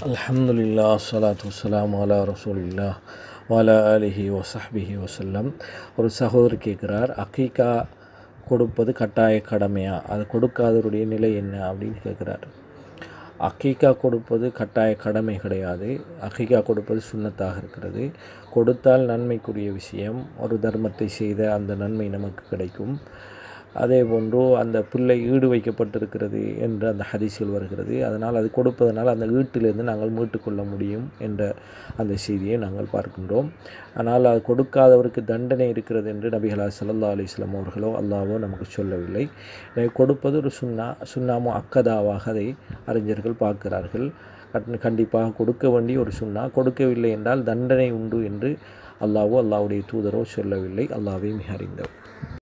அல்ஹம்துலில்லா அஸ்ஸலாத்து வஸ்ஸலாமு அலா ரசூலில்லா வலா அலிஹி வசஹ்பிஹி வசல்லம் ஒரு சகோதரர் கேட்குறார் அக்கீக்கா கொடுப்பது கட்டாய கடமையா அது கொடுக்காதவருடைய நிலை என்ன அப்படின்னு கேட்குறார் அக்கீக்கா கொடுப்பது கட்டாய கடமை கிடையாது அக்கீக்கா கொடுப்பது சுண்ணத்தாக இருக்கிறது கொடுத்தால் நன்மைக்குரிய விஷயம் ஒரு தர்மத்தை செய்த அந்த நன்மை நமக்கு கிடைக்கும் அதே போன்று அந்த பிள்ளை ஈடு வைக்கப்பட்டிருக்கிறது என்று அந்த ஹதீஸில் வருகிறது அதனால் அது கொடுப்பதனால் அந்த ஈட்டிலிருந்து நாங்கள் மீட்டுக்கொள்ள முடியும் என்ற அந்த செய்தியை நாங்கள் பார்க்கின்றோம் ஆனால் அது கொடுக்காதவருக்கு தண்டனை இருக்கிறது என்று நபிகளா சல்லா அலிஸ்லாம் அவர்களோ அல்லாவோ நமக்கு சொல்லவில்லை எனவே கொடுப்பது ஒரு சுண்ணா சுண்ணாமோ அக்கதாவாக அதை அறிஞர்கள் பார்க்கிறார்கள் கண்டிப்பாக கொடுக்க வேண்டிய ஒரு சுண்ணா கொடுக்கவில்லை என்றால் தண்டனை உண்டு என்று அல்லாவோ அல்லாவுடைய தூதரோ சொல்லவில்லை அல்லாவே மிக அறிந்தவர்